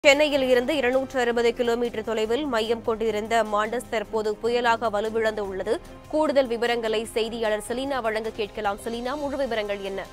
சென்னையில் இருந்து இருநூற்று அறுபது கிலோமீட்டர் தொலைவில் மையம் கொண்டிருந்த மாண்டஸ் தற்போது புயலாக வலுவிழந்து உள்ளது கூடுதல் விவரங்களை செய்தியாளர் செலீனா வழங்க கேட்கலாம் செலீனா முழு விவரங்கள் என்ன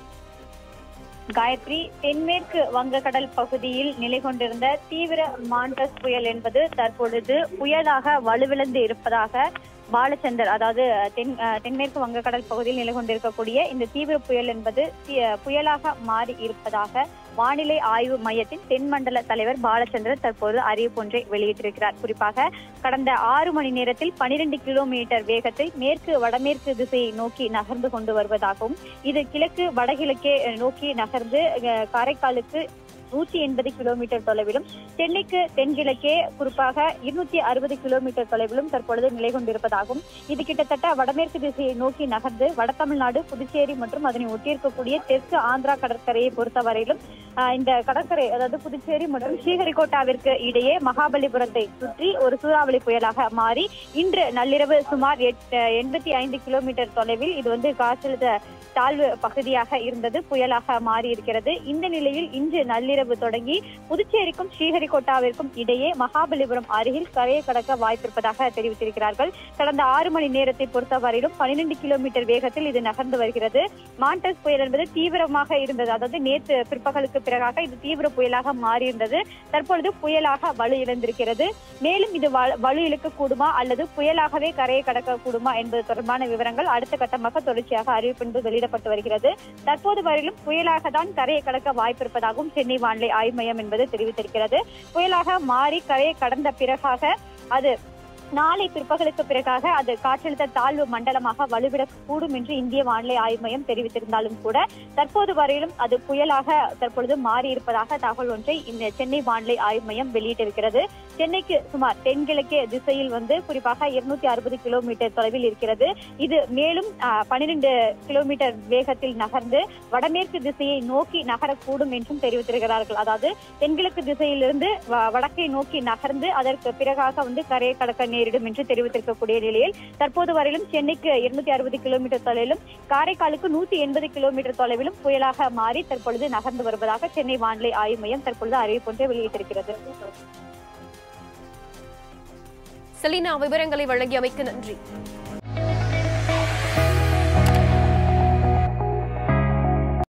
காயத்ரி தென்மேற்கு வங்கக்கடல் பகுதியில் நிலை கொண்டிருந்த தீவிர மாண்டஸ் புயல் என்பது தற்பொழுது புயலாக வலுவிழந்து இருப்பதாக பாலச்சந்தர் அதாவது தென் அஹ், தென்மேற்கு வங்கக்கடல் பகுதியில் நிலை கொண்டிருக்கக்கூடிய இந்த தீவிர புயல் என்பது தி- புயலாக மாறி இருப்பதாக வானிலை ஆய்வு மையத்தின் தென்மண்டல தலைவர் பாலச்சந்திரன் தற்போது அறிவிப்பு ஒன்றை வெளியிட்டிருக்கிறார் குறிப்பாக கடந்த ஆறு மணி நேரத்தில் பனிரெண்டு கிலோமீட்டர் வேகத்தில் மேற்கு வடமேற்கு திசையை நோக்கி நகர்ந்து கொண்டு வருவதாகவும் இது கிழக்கு வடகிழக்கே அஹ், நோக்கி நகர்ந்து அஹ், காரைக்காலுக்கு நூற்றி எண்பது கிலோமீட்டர் தொலைவிலும் சென்னைக்கு தென்கிழக்கே குறிப்பாக இருநூத்தி அறுபது கிலோமீட்டர் தொலைவிலும் தற்பொழுது நிலை கொண்டிருப்பதாகவும் இது கிட்டத்தட்ட வடமேற்கு திசையை நோக்கி நகர்ந்து வட தமிழ்நாடு புதுச்சேரி மற்றும் அதனை ஒட்டியிருக்கக்கூடிய தெற்கு ஆந்திரா கடற்கரையை பொறுத்தவரையிலும் ஆஹ், இந்த கடற்கரை அதாவது புதுச்சேரி மற்றும் ஸ்ரீஹரிகோட்டாவிற்கு இடையே மகாபலிபுரத்தை சுற்றி ஒரு சூறாவளி புயலாக மாறி இன்று நள்ளிரவு சுமார் எட்- எண்பத்தி ஐந்து கிலோமீட்டர் தொலைவில் இது வந்து காற்றழுத்த தாழ்வு பகுதியாக இருந்தது புயலாக மாறி இருக்கிறது இந்த நிலையில் இன்று நள்ளிரவு தொடங்கி புதுச்சேரிக்கும் ஸ்ரீஹரிகோட்டாவிற்கும் இடையே மகாபலிபுரம் அருகில் கரையை கடக்க வாய்ப்பிருப்பதாக தெரிவித்திருக்கிறார்கள் கடந்த ஆறு மணி நேரத்தை பொறுத்தவரையிலும் பன்னிரண்டு கிலோமீட்டர் வேகத்தில் இது நகர்ந்து வருகிறது மாண்டஸ் புயல் என்பது தீவிரமாக இருந்தது அதாவது நேற்று பிற்பகலுக்கு பிறகாக இது தீவிர புயலாக மாறியிருந்தது தற்பொழுது புயலாக வலு இழந்திருக்கிறது மேலும் இது வ- வலு இழுக்கக்கூடுமா அல்லது புயலாகவே கரையை கடக்க கூடுமா என்பது தொடர்பான விவரங்கள் அடுத்த கட்டமாக தொடர்ச்சியாக அறிவிப்பு என்பது வெளியிடப்பட்டு வருகிறது தற்போது வரையிலும் புயலாக தான் கரையை கடக்க வாய்ப்பிருப்பதாகவும் சென்னை வானிலை ஆய்வு மையம் என்பது தெரிவித்திருக்கிறது புயலாக மாறி கரையை கடந்த பிறகாக அது நாளை பிற்பகலுக்கு பிறகாக அது காற்றழுத்த தாழ்வு மண்டலமாக வலுவிடக்கூடும் என்று இந்திய வானிலை ஆய்வு மையம் தெரிவித்திருந்தாலும் கூட தற்போது வரையிலும் அது புயலாக தற்பொழுது மாறி இருப்பதாக தகவல் ஒன்றை இந்த சென்னை வானிலை ஆய்வு மையம் வெளியிட்டிருக்கிறது சென்னைக்கு சுமார் தென்கிழக்கே திசையில் வந்து குறிப்பாக இருநூத்தி அறுபது கிலோமீட்டர் தொலைவில் இருக்கிறது இது மேலும் பன்னிரண்டு கிலோமீட்டர் வேகத்தில் நகர்ந்து வடமேற்கு திசையை நோக்கி நகரக்கூடும் என்றும் தெரிவித்திருக்கிறார்கள் அதாவது தென்கிழக்கு திசையிலிருந்து வ- வடக்கை நோக்கி நகர்ந்து அதற்கு பிறகாக வந்து கரையை கடக்க நேரிடும் என்று தெரிவித்திருக்கக்கூடிய நிலையில் தற்போது வரையிலும் சென்னைக்கு இருநூத்தி அறுபது கிலோமீட்டர் தொலைவிலும் காரைக்காலுக்கு நூத்தி எண்பது கிலோமீட்டர் தொலைவிலும் புயலாக மாறி தற்பொழுது நகர்ந்து வருவதாக சென்னை வானிலை ஆய்வு மையம் தற்பொழுது அறிவிப்பு ஒன்றை வெளியிட்டிருக்கிறது செலீனா விவரங்களை வழங்கியமைக்கு நன்றி